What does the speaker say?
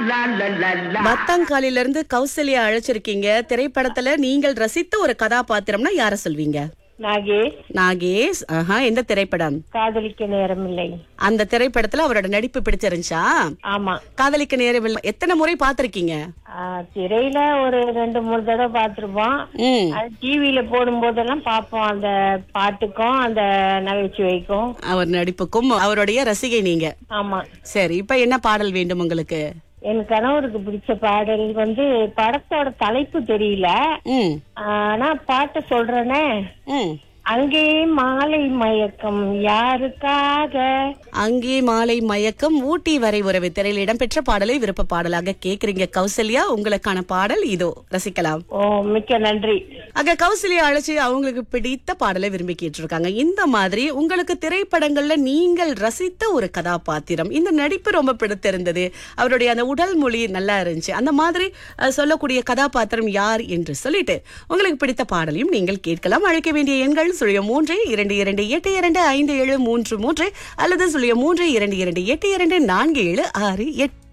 லா லா லா லா மத்தாங்காலில இருந்து கௌசல்யா அழைச்சிருக்கீங்க திரைப்படத்துல நீங்கள் ரசித்த ஒரு கதாபாத்திரம்னா யார சொல்வீங்க நாகேஷ் நாகேஷ் ஆஹா எந்த திரைப்படம் காதலிக்க நேரமில்லை அந்த திரைப்படத்துல அவரோட நடிப்பு பிடிச்சிருந்துச்சா ஆமா காதலிக்க நேரம் இல்ல. எத்தனை முறை பாத்திருக்கீங்க ஆ, திரையில ஒரு ரெண்டு மூணு தடவை பார்த்திருப்போம் ம் அது டிவியில போடும் போதெல்லாம் பார்ப்போம் அந்த பாட்டுக்கும் அந்த நகைச்சுவைக்கும் அவர் நடிப்புக்கும் அவருடைய ரசிகை நீங்க ஆமா சரி இப்ப என்ன பாடல் வேண்டும் உங்களுக்கு என் கணவருக்கு பிடிச்ச பாடல் வந்து படத்தோட தலைப்பு தெரியல ம் ஆனா பாட்டு சொல்றேனே ம் அங்கே மாலை மயக்கம் யாருக்காக அங்கே மாலை மயக்கம் ஊட்டி வரை உறவு திரையில் இடம்பெற்ற பாடலை விருப்ப பாடலாக கேக்குறீங்க கௌசல்யா உங்களுக்கான பாடல் இதோ ரசிக்கலாம் ஓ மிக்க நன்றி அங்க கௌசல்யா அழைச்சு அவங்களுக்கு பிடித்த பாடலை விரும்பி கேட்டிருக்காங்க இந்த மாதிரி உங்களுக்கு திரைப்படங்கள்ல நீங்கள் ரசித்த ஒரு கதாபாத்திரம் இந்த நடிப்பு ரொம்ப பிடித்திருந்தது அவருடைய அந்த உடல் மொழி நல்லா இருந்துச்சு அந்த மாதிரி அஹ், சொல்லக்கூடிய கதாபாத்திரம் யார் என்று சொல்லிட்டு உங்களுக்கு பிடித்த பாடலையும் நீங்கள் கேட்கலாம் அழைக்க வேண்டிய எண்கள் சுழிய மூன்று இரண்டு இரண்டு எட்டு இரண்டு ஐந்து ஏழு மூன்று மூன்று அல்லது சுழிய மூன்று இரண்டு இரண்டு எட்டு இரண்டு நான்கு ஏழு ஆறு எட்டு